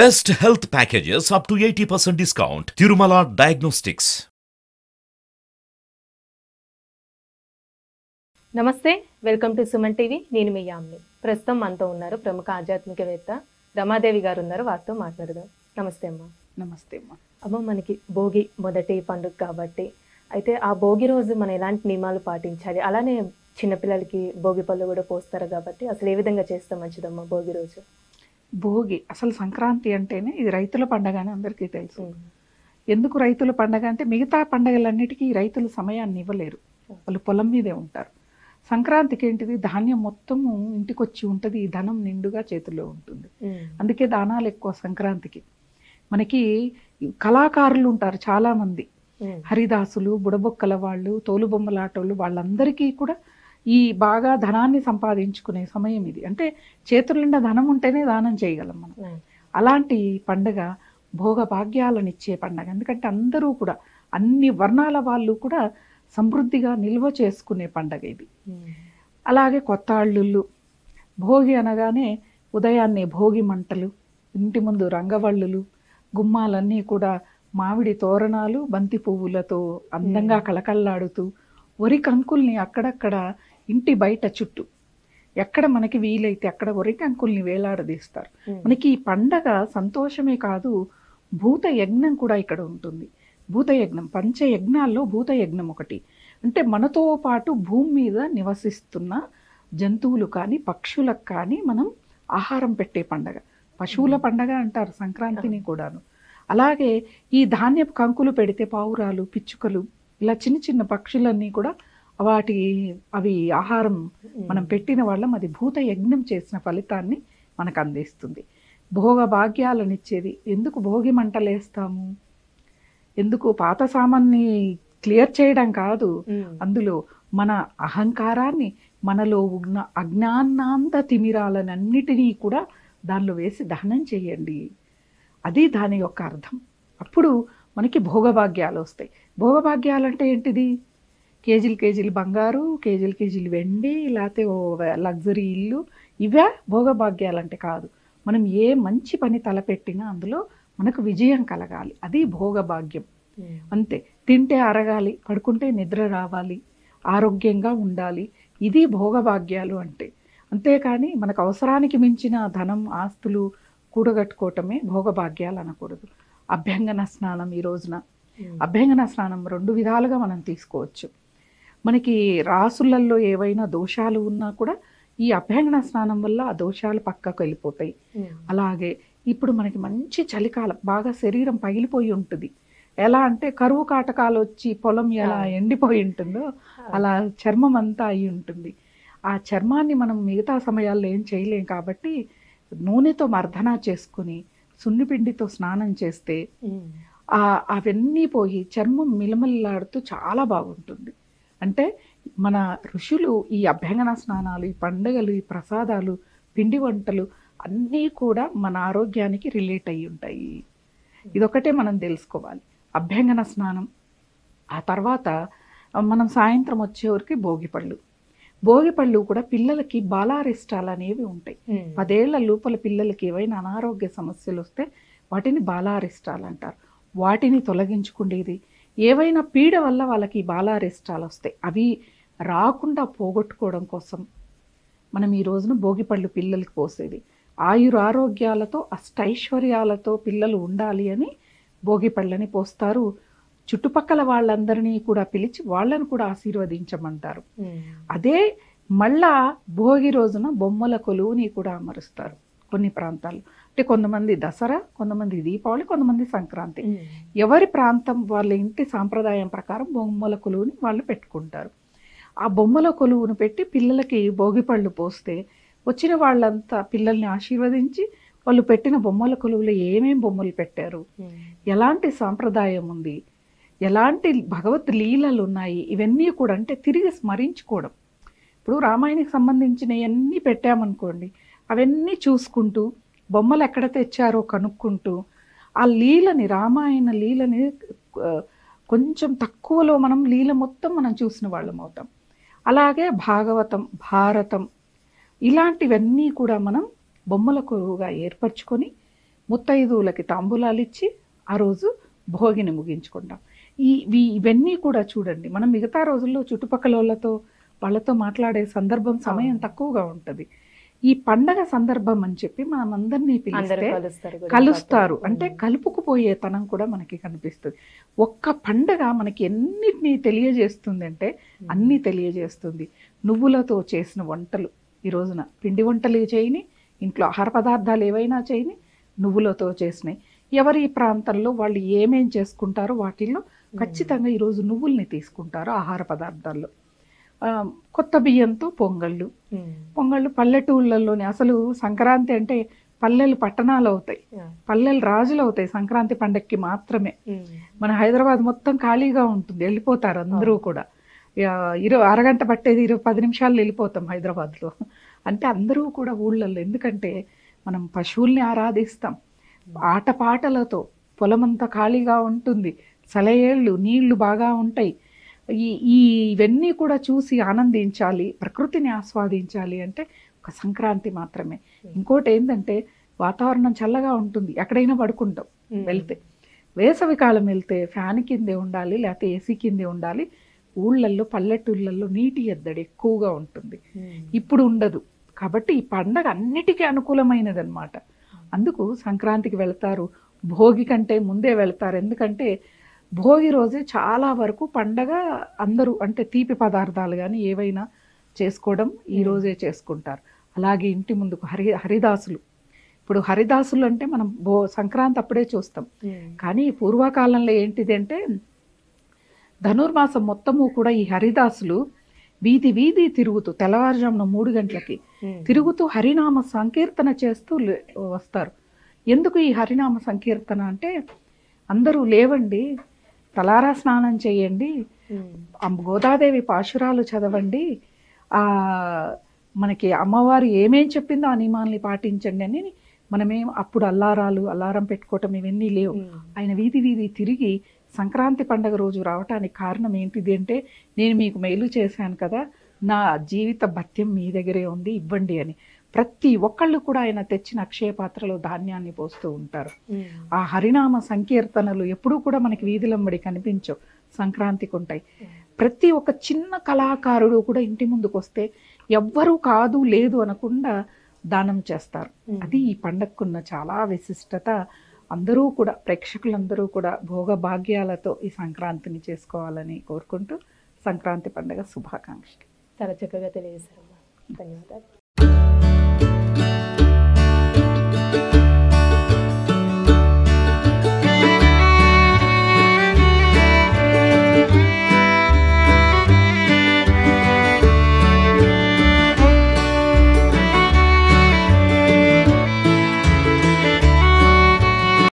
Best health packages up to 80% discount. Tirumala Diagnostics. నమస్తే welcome to Suman TV నేను మీ యామ్ని ప్రస్తుతం మనతో ఉన్నారు ప్రముఖ ఆధ్యాత్మికవేత్త రమాదేవి గారు ఉన్నారు వారితో మాట్లాడదాం నమస్తే అమ్మ నమస్తే అమ్మా అమ్మ మనకి భోగి మొదటి పండుగ కాబట్టి అయితే ఆ భోగి రోజు మనం ఎలాంటి నియమాలు పాటించాలి అలానే చిన్నపిల్లలకి భోగి పళ్ళు కూడా పోస్తారు కాబట్టి అసలు ఏ విధంగా చేస్తే మంచిదమ్మా భోగి రోజు భోగి అసలు సంక్రాంతి అంటేనే ఇది రైతుల పండగ అని అందరికీ తెలుసు ఎందుకు రైతుల పండగ అంటే మిగతా పండగలన్నిటికీ ఈ రైతులు సమయాన్ని ఇవ్వలేరు వాళ్ళు పొలం మీదే ఉంటారు సంక్రాంతికి ఏంటిది ధాన్యం మొత్తము ఇంటికి వచ్చి ఉంటుంది ఈ ధనం నిండుగా చేతిలో ఉంటుంది అందుకే దానాలు ఎక్కువ సంక్రాంతికి మనకి కళాకారులు ఉంటారు చాలామంది హరిదాసులు బుడబొక్కల వాళ్ళు తోలుబొమ్మలాటోళ్ళు వాళ్ళందరికీ కూడా ఈ బాగా ధనాన్ని సంపాదించుకునే సమయం ఇది అంటే చేతుల నిండా ధనం ఉంటేనే దానం చేయగలం మనం అలాంటి పండగ భోగ భాగ్యాలనిచ్చే పండగ ఎందుకంటే అందరూ కూడా అన్ని వర్ణాల వాళ్ళు కూడా సమృద్ధిగా నిల్వ చేసుకునే పండగ ఇది అలాగే కొత్త అల్లుళ్ళు భోగి అనగానే ఉదయాన్నే భోగి మంటలు ఇంటి ముందు రంగవల్లులు గుమ్మాలన్నీ కూడా మామిడి తోరణాలు బంతి పువ్వులతో అందంగా కళకళలాడుతూ వరి కంకుల్ని అక్కడక్కడ ఇంటి బయట చుట్టూ ఎక్కడ మనకి వీలైతే అక్కడ వరి కంకుల్ని వేలాడదీస్తారు మనకి ఈ పండగ సంతోషమే కాదు భూత యజ్ఞం కూడా ఇక్కడ ఉంటుంది భూత యజ్ఞం పంచ యజ్ఞాల్లో భూత యజ్ఞం ఒకటి అంటే మనతో పాటు భూమి మీద నివసిస్తున్న జంతువులు కానీ పక్షులకు కానీ మనం ఆహారం పెట్టే పండగ పశువుల పండగ అంటారు సంక్రాంతిని కూడాను అలాగే ఈ ధాన్యపు కంకులు పెడితే పావురాలు పిచ్చుకలు ఇలా చిన్న చిన్న పక్షులన్నీ కూడా వాటి అవి ఆహారం మనం పెట్టిన వాళ్ళం అది భూత యజ్ఞం చేసిన ఫలితాన్ని మనకు అందిస్తుంది భోగ భాగ్యాలనిచ్చేది ఎందుకు భోగి మంటలేస్తాము ఎందుకు పాత సామాన్ని క్లియర్ చేయడం కాదు అందులో మన అహంకారాన్ని మనలో ఉన్న అజ్ఞానాంత తిమిరాలనన్నిటినీ కూడా దానిలో వేసి దహనం చేయండి అది దాని యొక్క అర్థం అప్పుడు మనకి భోగభాగ్యాలు వస్తాయి భోగభాగ్యాలు అంటే ఏంటిది కేజీలు కేజీలు బంగారు కేజీలు కేజీలు వెండి లేకపోతే ఓ లగ్జరీ ఇల్లు ఇవే భోగభాగ్యాలు అంటే కాదు మనం ఏ మంచి పని తలపెట్టినా అందులో మనకు విజయం కలగాలి అది భోగభాగ్యం అంతే తింటే అరగాలి పడుకుంటే నిద్ర రావాలి ఆరోగ్యంగా ఉండాలి ఇది భోగభాగ్యాలు అంటే అంతేకాని మనకు అవసరానికి మించిన ధనం ఆస్తులు కూడగట్టుకోవటమే భోగభాగ్యాలు అనకూడదు అభ్యంగన స్నానం ఈ రోజున అభ్యంగన స్నానం రెండు విధాలుగా మనం తీసుకోవచ్చు మనకి రాసులలో ఏవైనా దోషాలు ఉన్నా కూడా ఈ అభ్యంగన స్నానం వల్ల ఆ దోషాలు పక్కకు వెళ్ళిపోతాయి అలాగే ఇప్పుడు మనకి మంచి చలికాలం బాగా శరీరం పగిలిపోయి ఉంటుంది ఎలా అంటే కరువు కాటకాలు వచ్చి పొలం ఎలా ఎండిపోయి ఉంటుందో అలా చర్మం అంతా అయి ఉంటుంది ఆ చర్మాన్ని మనం మిగతా సమయాల్లో ఏం చేయలేం కాబట్టి నూనెతో మర్దన చేసుకుని సున్నిపిండితో స్నానం చేస్తే ఆ అవన్నీ పోయి చర్మం మిలమిల్లాడుతూ చాలా బాగుంటుంది అంటే మన ఋషులు ఈ అభ్యంగన స్నానాలు ఈ పండుగలు ఈ ప్రసాదాలు పిండి వంటలు అన్నీ కూడా మన ఆరోగ్యానికి రిలేట్ అయి ఉంటాయి ఇదొకటే మనం తెలుసుకోవాలి అభ్యంగన స్నానం ఆ తర్వాత మనం సాయంత్రం వచ్చేవరకు భోగిపళ్ళు భోగిపళ్ళు కూడా పిల్లలకి బాలారిష్టాలు అనేవి ఉంటాయి పదేళ్ల లోపల పిల్లలకి ఏవైనా అనారోగ్య సమస్యలు వస్తే వాటిని బాలారిష్టాలు అంటారు వాటిని తొలగించుకునేది ఏవైనా పీడ వల్ల వాళ్ళకి బాలారిష్టాలు వస్తాయి అవి రాకుండా పోగొట్టుకోవడం కోసం మనం ఈ రోజున భోగిపళ్ళు పిల్లలకి పోసేది ఆయుర ఆరోగ్యాలతో అష్టైశ్వర్యాలతో పిల్లలు ఉండాలి అని భోగిపళ్ళని పోస్తారు చుట్టుపక్కల వాళ్ళందరినీ కూడా పిలిచి వాళ్ళని కూడా ఆశీర్వదించమంటారు అదే మళ్ళా భోగి రోజున బొమ్మల కొలువుని కూడా అమరుస్తారు కొన్ని ప్రాంతాలు అంటే కొంతమంది దసరా కొంతమంది దీపావళి కొంతమంది సంక్రాంతి ఎవరి ప్రాంతం వాళ్ళ ఇంటి సాంప్రదాయం ప్రకారం బొమ్మల కొలువుని వాళ్ళు పెట్టుకుంటారు ఆ బొమ్మల కొలువును పెట్టి పిల్లలకి భోగిపళ్ళు పోస్తే వచ్చిన వాళ్ళంతా పిల్లల్ని ఆశీర్వదించి వాళ్ళు పెట్టిన బొమ్మల కొలువులో ఏమేం బొమ్మలు పెట్టారు ఎలాంటి సాంప్రదాయం ఉంది ఎలాంటి భగవత్ లీలలు ఉన్నాయి ఇవన్నీ కూడా అంటే తిరిగి స్మరించుకోవడం ఇప్పుడు రామాయణకి సంబంధించినవన్నీ పెట్టామనుకోండి అవన్నీ చూసుకుంటూ బొమ్మలు ఎక్కడ తెచ్చారో కనుక్కుంటూ ఆ లీలని రామాయణ లీలని ఆ, కొంచెం తక్కువలో మనం లీల మొత్తం మనం చూసిన వాళ్ళం అవుతాం అలాగే భాగవతం భారతం ఇలాంటివన్నీ కూడా మనం బొమ్మల కొరువుగా ఏర్పరచుకొని ముత్తైదువులకి తాంబూలాలు ఇచ్చి ఆ రోజు భోగిని ముగించుకుంటాం ఈ ఇవి- ఇవన్నీ కూడా చూడండి మనం మిగతా రోజుల్లో చుట్టుపక్కల వాళ్ళతో వాళ్ళతో మాట్లాడే సందర్భం సమయం తక్కువగా ఉంటుంది ఈ పండగ సందర్భం అని చెప్పి మనం అందరినీ అందరూ పిలిస్తే కలుస్తారు కూడా కలుస్తారు పాపం. అంటే కలుపుకుపోయే తనం కూడా మనకి కనిపిస్తుంది ఒక్క పండగ మనకి ఎన్నిటినీ తెలియజేస్తుంది అంటే అన్నీ తెలియజేస్తుంది నువ్వులతో చేసిన వంటలు ఈ రోజున పిండి వంటలు చేయని ఇంట్లో ఆహార పదార్థాలు ఏవైనా చేయని నువ్వులతో చేసినాయి ఎవరి ప్రాంతంలో వాళ్ళు ఏమేం చేసుకుంటారో వాటిల్లో ఖచ్చితంగా ఈరోజు నువ్వుల్ని తీసుకుంటారు ఆహార పదార్థాల్లో ఆ, కొత్త బియ్యంతో పొంగళ్ళు ఉమ్. పొంగళ్ళు పల్లెటూళ్ళల్లోనే అసలు సంక్రాంతి అంటే పల్లెలు పట్టణాలు అవుతాయి ఆ. పల్లెలు రాజులు అవుతాయి సంక్రాంతి పండగకి మాత్రమే ఉమ్. మన హైదరాబాద్ మొత్తం ఖాళీగా ఉంటుంది వెళ్ళిపోతారు అందరూ కూడా ఇరవై అరగంట పట్టేది ఇరవై పది నిమిషాలు వెళ్ళిపోతాం హైదరాబాద్లో అంటే అందరూ కూడా ఊళ్ళల్లో ఎందుకంటే మనం పశువుల్ని ఆరాధిస్తాం ఆటపాటలతో పొలమంతా ఖాళీగా ఉంటుంది సెలయేళ్ళు నీళ్లు బాగా ఉంటాయి ఈ ఈ ఇవన్నీ కూడా చూసి ఆనందించాలి ప్రకృతిని ఆస్వాదించాలి అంటే ఒక సంక్రాంతి మాత్రమే ఇంకోటి ఏంటంటే వాతావరణం చల్లగా ఉంటుంది ఎక్కడైనా పడుకుంటాం ఉమ్. వెళ్తే వేసవి కాలం వెళ్తే ఫ్యాన్ కిందే ఉండాలి లేకపోతే ఏసీ కిందే ఉండాలి ఊళ్ళల్లో పల్లెటూళ్ళల్లో నీటి ఎద్దడి ఎక్కువగా ఉంటుంది ఉమ్. ఇప్పుడు ఉండదు కాబట్టి ఈ పండగ అన్నిటికీ అనుకూలమైనది అనమాట అందుకు సంక్రాంతికి వెళ్తారు భోగి కంటే ముందే వెళ్తారు ఎందుకంటే భోగి రోజే చాలా వరకు పండగ అందరూ అంటే తీపి పదార్థాలు కానీ ఏవైనా చేసుకోవడం ఈ రోజే చేసుకుంటారు అలాగే ఇంటి ముందుకు హరి హరిదాసులు ఇప్పుడు హరిదాసులు అంటే మనం భో సంక్రాంతి అప్పుడే చూస్తాం ఉమ్. కానీ పూర్వకాలంలో ఏంటిది అంటే ధనుర్మాసం మొత్తము కూడా ఈ హరిదాసులు వీధి వీధి తిరుగుతూ తెల్లవారుజామున మూడు గంటలకి ఉమ్. తిరుగుతూ హరినామ సంకీర్తన చేస్తూ లే- వస్తారు ఎందుకు ఈ హరినామ సంకీర్తన అంటే అందరూ లేవండి తలారా స్నానం చేయండి ఉమ్. ఆ గోదాదేవి పాశురాలు చదవండి ఆ మనకి అమ్మవారు ఏమేం చెప్పిందో ఆ నియమాల్ని పాటించండి అని మనమేం అప్పుడు అల్లారాలు అలారం పెట్టుకోవటం ఇవన్నీ లేవు ఉమ్. ఆయన వీధి వీధి తిరిగి సంక్రాంతి పండగ రోజు రావటానికి కారణం ఏంటిది అంటే నేను మీకు మేలు చేశాను కదా నా జీవిత భత్యం మీ దగ్గరే ఉంది ఇవ్వండి అని ప్రతి ఒక్కళ్ళు కూడా ఆయన తెచ్చిన అక్షయ పాత్రలో ధాన్యాన్ని పోస్తూ ఉంటారు ఉమ్. ఆ హరినామ సంకీర్తనలు ఎప్పుడూ కూడా మనకి వీధులంబడి కనిపించవు సంక్రాంతికి ఉంటాయి ప్రతి ఒక్క చిన్న కళాకారుడు కూడా ఇంటి ముందుకు వస్తే ఎవ్వరూ కాదు లేదు అనకుండా దానం చేస్తారు అది ఈ పండగకున్న చాలా విశిష్టత అందరూ కూడా ప్రేక్షకులందరూ కూడా భోగ భాగ్యాలతో ఈ సంక్రాంతిని చేసుకోవాలని కోరుకుంటూ సంక్రాంతి పండుగ శుభాకాంక్షలు చాలా చక్కగా తెలియజేశారమ్మా ధన్యవాదాలు